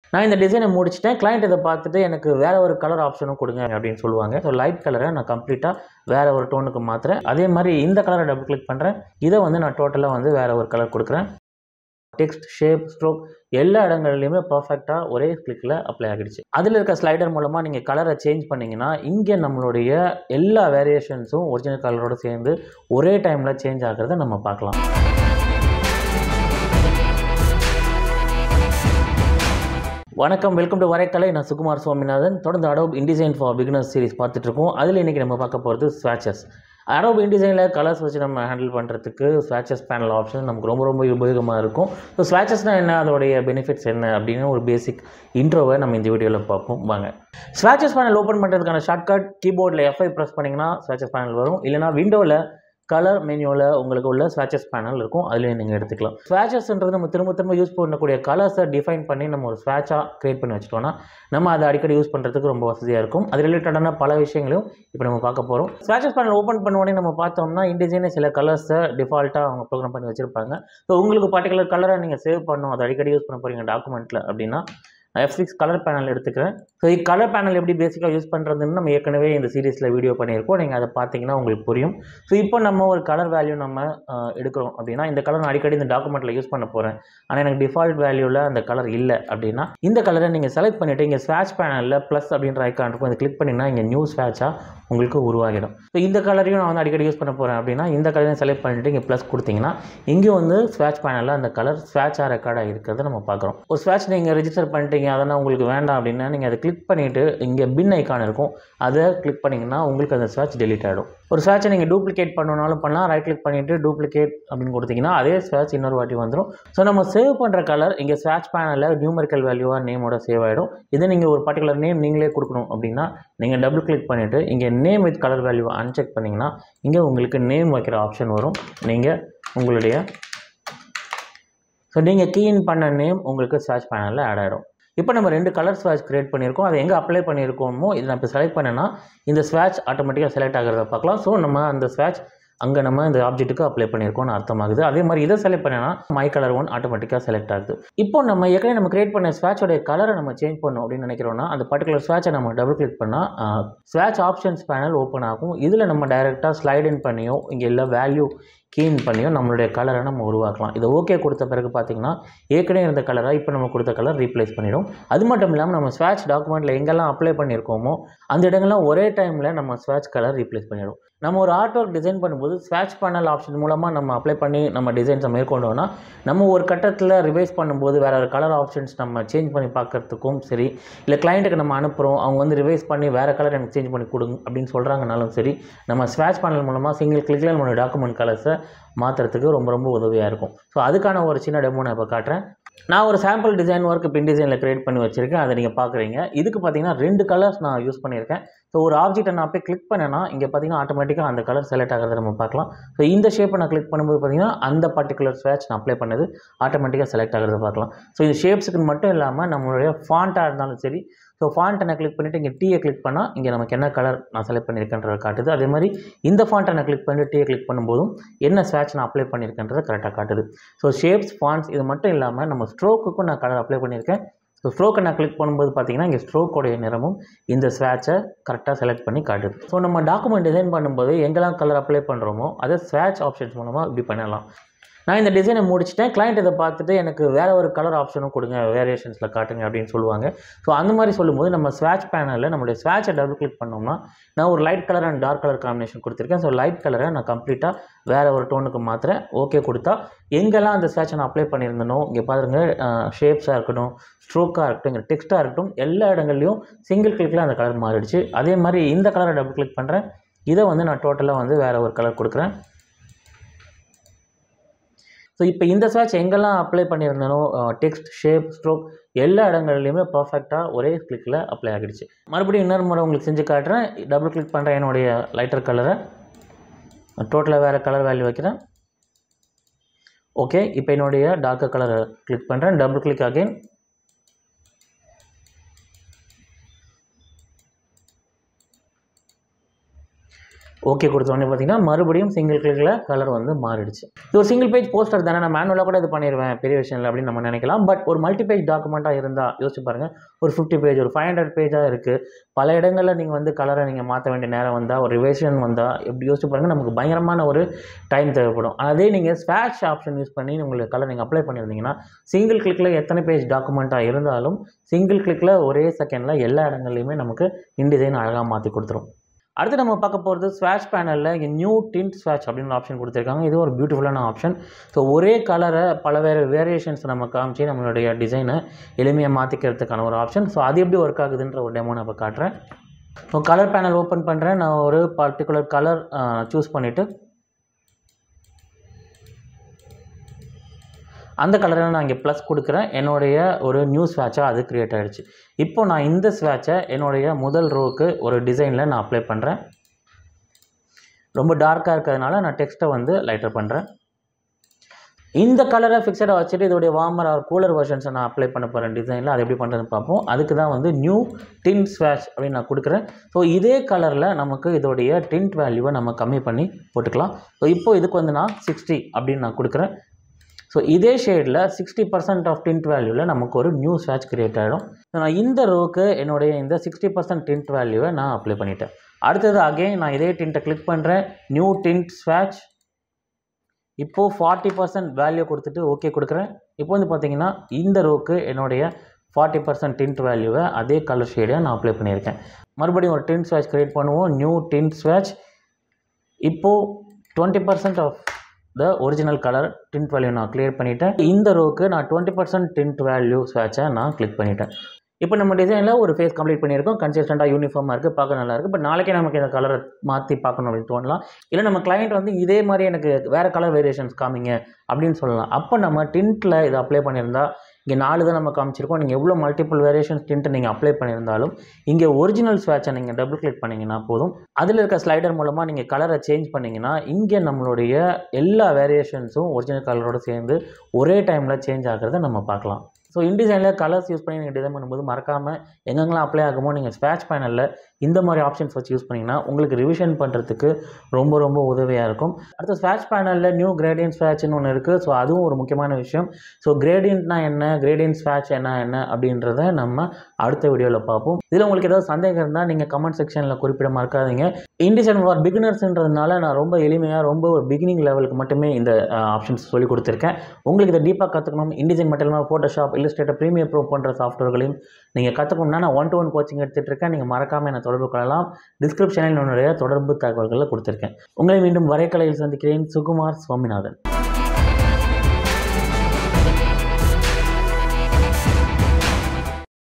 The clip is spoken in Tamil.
நான் இந்த டிசைனை முடிச்சிட்டேன் கிளைண்ட் இதை பார்த்துட்டு எனக்கு வேற ஒரு கலர் ஆப்ஷனும் கொடுங்க அப்படின்னு சொல்லுவாங்க ஸோ லைட் கலரை நான் கம்ப்ளீட்டாக வேற ஒரு டோனுக்கு மாற்றுறேன் அதே மாதிரி இந்த கலரை டபுள் கிளிக் பண்ணுறேன் இதை வந்து நான் டோட்டலாக வந்து வேற ஒரு கலர் கொடுக்குறேன் டெக்ஸ்ட் ஷேப் ஸ்ட்ரோக் எல்லா இடங்கள்லையுமே பர்ஃபெக்டாக ஒரே கிளிக்கில் அப்ளை ஆகிடுச்சு அதில் இருக்க ஸ்லைடர் மூலமாக நீங்கள் கலரை சேஞ்ச் பண்ணிங்கன்னா இங்கே நம்மளுடைய எல்லா வேரியேஷன்ஸும் ஒரிஜினல் கலரோடு சேர்ந்து ஒரே டைமில் சேஞ்ச் ஆகிறத நம்ம பார்க்கலாம் வணக்கம் வெல்கம் டு வரைக்கலை நான் சுகுமார் சுவாமிநாதன் தொடர்ந்து Adobe InDesign for beginners series பார்த்துட்டு இருக்கோம் அதில் இன்றைக்கி நம்ம பார்க்க போகிறது ஸ்வாச்சஸ் அடோப் இன்டிசைனில் கலர்ஸ் வச்சு நம்ம ஹேண்டில் பண்ணுறதுக்கு ஸ்வாச்சஸ் பேனல் ஆப்ஷன் நமக்கு ரொம்ப ரொம்ப உபயோகமாக இருக்கும் ஸோ ஸ்வாச்சஸ்னால் என்ன அதோடைய பெனிஃபிட்ஸ் என்ன அப்படின்னு ஒரு பேசிக் இன்ட்ரோவை நம்ம இந்த வீடியோவில் பார்ப்போம் வாங்க ஸ்வாச்சஸ் பேனல் ஓப்பன் பண்ணுறதுக்கான ஷார்ட்கட் கீபோர்டில் எஃப்ஐ ப்ரெஸ் பண்ணிங்கன்னா ஸ்வாச்சஸ் பேனல் வரும் இல்லைனா விண்டோவில் கலர் மெனுவில் உங்களுக்கு உள்ள ஸ்வாச்சஸ் பேனல் இருக்கும் அதுலேயும் நீங்கள் எடுத்துக்கலாம் ஸ்வாச்சஸ்ன்றது நம்ம திரும்ப திரும்ப யூஸ் பண்ணக்கூடிய கலர்ஸை டிஃபைன் பண்ணி நம்ம ஒரு ஸ்வாட்சாக க்ரியேட் பண்ணி வச்சுட்டோம்னா நம்ம அதை அடிக்கடி யூஸ் பண்ணுறதுக்கு ரொம்ப வசதியாக இருக்கும் அது ரிலேட்டடான பல விஷயங்களையும் இப்போ நம்ம பார்க்க போகிறோம் ஸ்வாச்சஸ் பேனல் ஓப்பன் பண்ண உடனே நம்ம பார்த்தோம்னா இன்டிசைனே சில கலர்ஸை டிஃபால்ட்டாக அவங்க ப்ரோக்ராம் பண்ணி வச்சுருப்பாங்க ஸோ உங்களுக்கு பர்டிகுலர் கலரை நீங்கள் சேவ் பண்ணணும் அதை அடிக்கடி யூஸ் பண்ண போகிறீங்க டாக்குமெண்ட்டில் அப்படின்னா எஃப் சிக்ஸ் கலர் பேனல் எடுத்துக்கிறேன் ஸோ கலர் பேனல் எப்படி பேசிக்காக யூஸ் பண்ணுறதுன்னு நம்ம ஏற்கனவே இந்த சீரிஸில் வீடியோ பண்ணியிருக்கோம் நீங்கள் அதை பார்த்தீங்கன்னா உங்களுக்கு புரியும் ஸோ இப்போ நம்ம ஒரு கலர் வேல்யூ நம்ம அஹ், எடுக்கிறோம் அப்படின்னா இந்த கலர் நான் அடிக்கடி இந்த டாக்குமெண்ட்டில் யூஸ் பண்ண போகிறேன் ஆனால் எனக்கு டிஃபால்ட் வேல்யூவில் அந்த கலர் இல்லை அப்படின்னா இந்த கலரை நீங்கள் செலக்ட் பண்ணிவிட்டு இங்கே ஸ்வாட்ச் பேனலில் ப்ளஸ் அப்படின்ற ஐக்கான் இருக்கும் இதை கிளிக் பண்ணிங்கன்னா இங்கே நியூ ஸ்வாட்சாக உங்களுக்கு உருவாகிடும் ஸோ இந்த கலரையும் நான் வந்து அடிக்கடி யூஸ் பண்ண போகிறேன் அப்படின்னா இந்த கலரையும் செலக்ட் பண்ணிவிட்டு இங்கே ப்ளஸ் கொடுத்தீங்கன்னா இங்கே வந்து ஸ்வாட்ச் பேனலில் அந்த கலர் ஸ்வாட்சாக ரெக்கார்டாக இருக்கிறத நம்ம பார்க்குறோம் ஒரு ஸ்வாட்ச் நீங்கள் ரெஜிஸ்டர் பண்ணிட்டீங்க அதெல்லாம் உங்களுக்கு வேண்டாம் அப்படின்னா நீங்கள் அதை கிளிக் பண்ணிவிட்டு இங்கே பின் ஐக்கான் இருக்கும் அதை கிளிக் பண்ணிங்கன்னா உங்களுக்கு அந்த ஸ்வாட்ச் delete ஆகிடும் ஒரு ஸ்வாட்சை நீங்கள் டூப்ளிகேட் பண்ணணும்னாலும் பண்ணலாம் ரைட் கிளிக் பண்ணிவிட்டு டூப்ளிகேட் அப்படின்னு கொடுத்தீங்கன்னா அதே ஸ்வாட்ச் இன்னொரு வாட்டி வந்துடும் ஸோ நம்ம சேவ் பண்ணுற கலர் இங்கே ஸ்வாட்ச் பேனலில் நியூமரிக்கல் வேல்யூவாக நேமோட சேவ் ஆகிடும் இதை நீங்கள் ஒரு பர்டிகுலர் நேம் நீங்களே கொடுக்கணும் அப்படின்னா நீங்கள் டபுள் கிளிக் பண்ணிவிட்டு இங்கே நேம் வித் கலர் வேல்யூவை அன்செக் பண்ணிங்கன்னா இங்கே உங்களுக்கு நேம் வைக்கிற ஆப்ஷன் வரும் நீங்கள் உங்களுடைய ஸோ நீங்கள் கீஇன் பண்ண நேம் உங்களுக்கு ஸ்வாட்ச் பேனலில் ஆட் ஆகிடும் இப்போ நம்ம ரெண்டு கலர் ஸ்வாட்ச் கிரியேட் பண்ணியிருக்கோம் அதை எங்கே அப்ளை பண்ணியிருக்கோமோ இதை நான் இப்போ செலக்ட் பண்ணேன்னா இந்த ஸ்வாட்ச் ஆட்டோமேட்டிக்காக செலக்ட் ஆகிறத பார்க்கலாம் ஸோ நம்ம அந்த ஸ்வாட்ச் அங்கே நம்ம இந்த ஆப்ஜெக்ட்டுக்கு அப்ளை பண்ணியிருக்கோம்னு அர்த்தமாகுது அதே மாதிரி இதை செலக்ட் பண்ணேன்னா மை கலர் ஒன் ஆட்டோமேட்டிக்காக செலக்ட் ஆகுது இப்போ நம்ம ஏற்கனவே நம்ம கிரியேட் பண்ண ஸ்வாட்சோடைய கலரை நம்ம சேஞ்ச் பண்ணோம் அப்படின்னு நினைக்கிறோம்னா அந்த பர்டிகுலர் ஸ்வாட்சை நம்ம டபுள் கிளிக் பண்ணால் ஸ்வாட்ச் ஆப்ஷன்ஸ் பேனல் ஓப்பன் ஆகும் இதில் நம்ம டைரெக்டாக ஸ்லைட் இன் பண்ணியோ இங்கே எல்லா வேல்யூ கீன் பண்ணியோ நம்மளுடைய கலரை நம்ம உருவாக்கலாம் இது ஓகே கொடுத்த பிறகு பார்த்தீங்கன்னா ஏற்கனவே இருந்த கலரை இப்போ நம்ம கொடுத்த கலர் ரீப்ளேஸ் பண்ணிடும் அது மட்டும் இல்லாமல் நம்ம ஸ்வாட்ச் டாக்குமெண்ட்டில் எங்கெல்லாம் அப்ளை பண்ணியிருக்கோமோ அந்த இடங்கள்லாம் ஒரே டைமில் நம்ம ஸ்வாட்ச் கலர் ரீப்ளேஸ் பண்ணிடும் நம்ம ஒரு ஆர்ட் ஒர்க் டிசைன் பண்ணும்போது ஸ்வாட்ச் பேனல் ஆப்ஷன் மூலமாக நம்ம அப்ளை பண்ணி நம்ம டிசைன்ஸை மேற்கொண்டோம்னா நம்ம ஒரு கட்டத்தில் ரிவைஸ் பண்ணும்போது வேறு ஒரு கலர் ஆப்ஷன்ஸ் நம்ம சேஞ்ச் பண்ணி பார்க்கறதுக்கும் சரி இல்லை கிளைண்ட்டுக்கு நம்ம அனுப்புகிறோம் அவங்க வந்து ரிவைஸ் பண்ணி வேறு கலர் எனக்கு சேஞ்ச் பண்ணி கொடுங்க அப்படின்னு சொல்கிறாங்கனாலும் சரி நம்ம ஸ்வாட்ச் பேனல் மூலமாக சிங்கிள் கிளிக்கில் நம்மளோட டாக்குமெண்ட் கலர்ஸை மாற்றுறதுக்கு ரொம்ப ரொம்ப உதவியாக இருக்கும் ஸோ அதுக்கான ஒரு சின்ன டெமோ நான் இப்போ காட்டுறேன் நான் ஒரு சாம்பிள் டிசைன் ஒர்க் பின் டிசைனில் க்ரியேட் பண்ணி வச்சுருக்கேன் அதை நீங்கள் பார்க்குறீங்க இதுக்கு பார்த்தீங்கன்னா ரெண்டு கலர்ஸ் நான் யூஸ் பண்ணியிருக்கேன் ஸோ ஒரு ஆப்ஜெக்ட்டை நான் போய் கிளிக் பண்ணேன்னா இங்கே பார்த்தீங்கன்னா ஆட்டோமேட்டிக்காக அந்த கலர் செலக்ட் ஆகிறத நம்ம பார்க்கலாம் ஸோ இந்த ஷேப்பை நான் கிளிக் பண்ணும்போது பார்த்தீங்கன்னா அந்த பர்டிகுலர் ஸ்வேட்ச் நான் அப்ளை பண்ணது ஆட்டோமேட்டிக்காக செலக்ட் ஆகிறத பார்க்கலாம் ஸோ இது ஷேப்ஸுக்கு மட்டும் இல்லாமல் நம்மளுடைய ஃபாண்ட்டாக இருந்தாலும் சரி ஸோ ஃபாண்ட்டை நான் கிளிக் பண்ணிவிட்டு இங்கே டீயை கிளிக் பண்ணால் இங்கே நமக்கு என்ன கலர் நான் செலக்ட் பண்ணியிருக்கேன்றதை காட்டுது அதே மாதிரி இந்த ஃபாண்ட்டை நான் கிளிக் பண்ணிட்டு டீயை கிளிக் பண்ணும்போதும் என்ன ஸ்வேட்ச் நான் அப்ளை பண்ணியிருக்கேன்றதை கரெக்டாக காட்டுது ஸோ ஷேப்ஸ் ஃபாண்ட்ஸ் இது மட்டும் இல்லாமல் நம்ம ஸ்ட்ரோக்குக்கும் நான் கலர் அப்ளை பண்ணியிருக்கேன் ஸோ ஸ்ட்ரோக்கை நான் கிளிக் பண்ணும்போது பார்த்தீங்கன்னா இங்கே ஸ்ட்ரோக்கோடைய நிறமும் இந்த ஸ்வேட்சை கரெக்டாக செலக்ட் பண்ணி காட்டுது ஸோ நம்ம டாக்குமெண்ட் டிசைன் பண்ணும்போது எங்கெல்லாம் கலர் அப்ளை பண்ணுறோமோ அதை ஸ்வேட்ச் ஆப்ஷன்ஸ் மூலமாக இப்படி பண்ணலாம் நான் இந்த டிசைனை முடிச்சிட்டேன் கிளைண்ட் இதை பார்த்துட்டு எனக்கு வேறு ஒரு கலர் ஆப்ஷனும் கொடுங்க வேரியேஷன்ஸில் காட்டுங்க அப்படின்னு சொல்லுவாங்க ஸோ அந்த மாதிரி சொல்லும்போது நம்ம ஸ்வாட்ச் பேனலில் நம்மளுடைய ஸ்வாட்சை டபுள் கிளிக் பண்ணோம்னா நான் ஒரு light colour and dark colour combination கொடுத்துருக்கேன் ஸோ லைட் கலரை நான் கம்ப்ளீட்டாக வேறு ஒரு டோனுக்கு மாற்றுறேன் ஓகே கொடுத்தா எங்கெல்லாம் அந்த ஸ்வாட்சை நான் அப்ளை பண்ணியிருந்தனோ இங்கே பாருங்க ஷேப்ஸாக இருக்கட்டும் ஸ்ட்ரோக்காக இருக்கட்டும் இங்கே டெக்ஸ்ட்டாக இருக்கட்டும் எல்லா இடங்கள்லையும் சிங்கிள் கிளிக்கில் அந்த கலர் மாறிடுச்சு அதே மாதிரி இந்த கலரை டபுள் கிளிக் பண்ணுறேன் இதை வந்து நான் டோட்டலாக வந்து வேறு ஒரு கலர் கொடுக்குறேன் ஸோ இப்போ இந்த ஸ்வாட்ச் எங்கெல்லாம் அப்ளை பண்ணியிருந்தனோ டெக்ஸ்ட் ஷேப் ஸ்ட்ரோக் எல்லா இடங்கள்லையுமே பர்ஃபெக்டாக ஒரே கிளிக்கில் அப்ளை ஆகிடுச்சு மறுபடியும் இன்னொரு முறை உங்களுக்கு செஞ்சு காட்டுறேன் டபுள் கிளிக் பண்ணுறேன் என்னுடைய லைட்டர் கலரை டோட்டலாக வேறு கலர் வேல்யூ வைக்கிறேன் ஓகே இப்போ என்னுடைய டார்க்கர் கலரை கிளிக் பண்ணுறேன் டபுள் கிளிக் அகைன் ஓகே கொடுத்த உடனே பார்த்தீங்கன்னா மறுபடியும் சிங்கிள் கிளிக்கில் கலர் வந்து மாறிடுச்சு இது ஒரு சிங்கிள் பேஜ் போஸ்டர் தானே நான் மேனுவலாக கூட இது பண்ணிடுவேன் பெரிய விஷயம் இல்லை அப்படின்னு நம்ம நினைக்கலாம் பட் ஒரு மல்டி பேஜ் டாக்குமெண்ட்டாக இருந்தால் யோசிச்சு பாருங்கள் ஒரு ஃபிஃப்டி பேஜ் ஒரு ஃபைவ் ஹண்ட்ரட் பேஜாக இருக்குது பல இடங்களில் நீங்கள் வந்து கலரை நீங்கள் மாற்ற வேண்டிய நேரம் வந்தால் ஒரு ரிவேஷன் வந்தால் எப்படி யோசிச்சு பாருங்கள் நமக்கு பயங்கரமான ஒரு டைம் தேவைப்படும் அதே நீங்கள் ஸ்வாட்ச் ஆப்ஷன் யூஸ் பண்ணி உங்களுக்கு கலர் நீங்கள் அப்ளை பண்ணியிருந்தீங்கன்னா சிங்கிள் கிளிக்கில் எத்தனை பேஜ் டாக்குமெண்ட்டாக இருந்தாலும் சிங்கிள் கிளிக்கில் ஒரே செகண்டில் எல்லா இடங்கள்லையுமே நமக்கு இன்டிசைன் அழகாக மாற்றி கொடுத்துரும் அடுத்து நம்ம பார்க்க போகிறது ஸ்வாட்ச் பேனலில் இங்கே நியூ டிண்ட் ஸ்வாட்ச் அப்படின்னு ஆப்ஷன் கொடுத்துருக்காங்க இது ஒரு பியூட்டிஃபுல்லான ஆப்ஷன் ஸோ ஒரே கலரை பல வேறு வேரியேஷன்ஸ் நம்ம காமிச்சு நம்மளுடைய டிசைனை எளிமையாக மாற்றிக்கிறதுக்கான ஒரு ஆப்ஷன் ஸோ அது எப்படி ஒர்க் ஆகுதுன்ற ஒரு டெமோ நான் இப்போ காட்டுறேன் ஸோ கலர் பேனல் ஓப்பன் பண்ணுறேன் நான் ஒரு பர்டிகுலர் கலர் சூஸ் பண்ணிவிட்டு அந்த கலரில் நான் இங்கே ப்ளஸ் கொடுக்குறேன் என்னுடைய ஒரு நியூ ஸ்வாட்சாக அது க்ரியேட் ஆகிடுச்சு இப்போ நான் இந்த ஸ்வாட்சை என்னுடைய முதல் ரோவுக்கு ஒரு டிசைனில் நான் அப்ளை பண்ணுறேன் ரொம்ப டார்க்காக இருக்கிறதுனால நான் டெக்ஸ்ட்டை வந்து லைட்டர் பண்ணுறேன் இந்த கலரை ஃபிக்ஸடாக வச்சுட்டு இதோடைய வார்மர் ஆர் கூலர் வெர்ஷன்ஸை நான் அப்ளை பண்ண போகிறேன் டிசைனில் அது எப்படி பண்ணுறதுன்னு பார்ப்போம் அதுக்கு தான் வந்து நியூ டிண்ட் ஸ்வாட்ச் அப்படின்னு நான் கொடுக்குறேன் ஸோ இதே கலரில் நமக்கு இதோடைய டிண்ட் வேல்யூவை நம்ம கம்மி பண்ணி போட்டுக்கலாம் ஸோ இப்போ இதுக்கு வந்து நான் சிக்ஸ்டி அப்படின்னு நான் கொடுக்குறேன் ஸோ இதே ஷேடில் சிக்ஸ்டி பர்சன்ட் ஆஃப் டிண்ட் வேல்யூவில் நமக்கு ஒரு நியூ ஸ்வாட்ச் கிரியேட் ஆகிடும் நான் இந்த ரோவுக்கு என்னுடைய இந்த சிக்ஸ்டி பர்சன்ட் டிண்ட் வேல்யூவை நான் அப்ளை பண்ணிட்டேன் அடுத்தது அகைன் நான் இதே டிண்ட்டை கிளிக் பண்ணுறேன் நியூ டிண்ட் ஸ்வாட்ச் இப்போது ஃபார்ட்டி பர்சன்ட் வேல்யூ கொடுத்துட்டு ஓகே கொடுக்குறேன் இப்போ வந்து பார்த்தீங்கன்னா இந்த ரோவுக்கு என்னுடைய ஃபார்ட்டி பர்சன்ட் டிண்ட் வேல்யூவை அதே கலர் ஷேடை நான் அப்ளை பண்ணியிருக்கேன் மறுபடியும் ஒரு டிண்ட் ஸ்வாட்ச் க்ரியேட் பண்ணுவோம் நியூ டிண்ட் ஸ்வாட்ச் இப்போது twenty percent of the original colour tint value நான் கிளியர் பண்ணிவிட்டேன் இந்த ரோவுக்கு நான் டுவெண்ட்டி பர்சன்ட் டிண்ட் வேல்யூ ஸ்வாட்சை நான் கிளிக் பண்ணிட்டேன் இப்போ நம்ம டிசைனில் ஒரு ஃபேஸ் கம்ப்ளீட் பண்ணியிருக்கோம் கன்சிஸ்டண்ட்டாக யூனிஃபார்மாக இருக்குது பார்க்க நல்லா இருக்குது பட் நாளைக்கே நமக்கு இந்த கலரை மாற்றி பார்க்கணும் அப்படின்னு தோணலாம் இல்லை நம்ம கிளைண்ட் வந்து இதே மாதிரி எனக்கு வேறு கலர் வேரியேஷன்ஸ் காமிங்க அப்படின்னு சொல்லலாம் அப்போ நம்ம டிண்ட்டில் இதை அப்ளை பண்ணியிருந்தா இங்கே நாலு தான் நம்ம காமிச்சிருக்கோம் நீங்கள் எவ்வளோ மல்டிபிள் வேரியேஷன்ஸ் டிண்ட்டை நீங்கள் அப்ளை பண்ணியிருந்தாலும் இங்கே ஒரிஜினல் ஸ்வாட்சை நீங்கள் டபுள் கிளிக் பண்ணிங்கன்னா போதும் அதில் இருக்க ஸ்லைடர் மூலமாக நீங்கள் கலரை சேஞ்ச் பண்ணிங்கன்னா இங்கே நம்மளுடைய எல்லா வேரியேஷன்ஸும் ஒரிஜினல் கலரோடு சேர்ந்து ஒரே டைமில் சேஞ்ச் ஆகிறத நம்ம பார்க்கலாம் ஸோ இன்டிசைனில் கலர்ஸ் யூஸ் பண்ணி நீங்கள் டிசைன் பண்ணும்போது மறக்காமல் எங்கெங்கெல்லாம் அப்ளை ஆகுமோ நீங்கள் ஸ்வாட்ச் பேனலில் இந்த மாதிரி ஆப்ஷன்ஸ் வச்சு யூஸ் பண்ணிங்கன்னா உங்களுக்கு ரிவிஷன் பண்ணுறதுக்கு ரொம்ப ரொம்ப உதவியாக இருக்கும் அடுத்து ஸ்வாட்ச் பேனலில் நியூ கிரேடியன்ட் ஸ்வாட்ச்னு ஒன்று இருக்குது ஸோ அதுவும் ஒரு முக்கியமான விஷயம் ஸோ கிரேடியன்ட்னா என்ன கிரேடியன்ட் ஸ்வாட்ச் என்ன என்ன அப்படின்றத நம்ம அடுத்த வீடியோவில் பார்ப்போம் இதில் உங்களுக்கு ஏதாவது சந்தேகம் இருந்தால் நீங்கள் கமெண்ட் செக்ஷனில் குறிப்பிட மறக்காதீங்க இன்டிசைன் ஃபார் பிகினர்ஸ்ன்றதுனால நான் ரொம்ப எளிமையாக ரொம்ப ஒரு பிகினிங் லெவலுக்கு மட்டுமே இந்த ஆப்ஷன்ஸ் சொல்லி கொடுத்துருக்கேன் உங்களுக்கு இதை டீப்பாக கற்றுக்கணும் இன்டிசைன் மட்டும் இல்லாமல் ஃபோட்டோஷாப் இல்லஸ்ட்ரேட்டர் ப்ரீமியர் ப்ரோ போன்ற சாஃப்ட்வேர்களையும் நீங்கள் கற்றுக்கணும்னா நான் ஒன் டு ஒன் கோச்சிங் எடுத்துகிட்டு இருக்கேன் நீங்கள் மறக்காமல் என்னை தொடர்பு கொள்ளலாம் டிஸ்கிரிப்ஷனில் என்னுடைய தொடர்பு தகவல்களை கொடுத்துருக்கேன் உங்களை மீண்டும் வரைக்கலையில் சந்திக்கிறேன் சுகுமார் சுவாமிநாதன்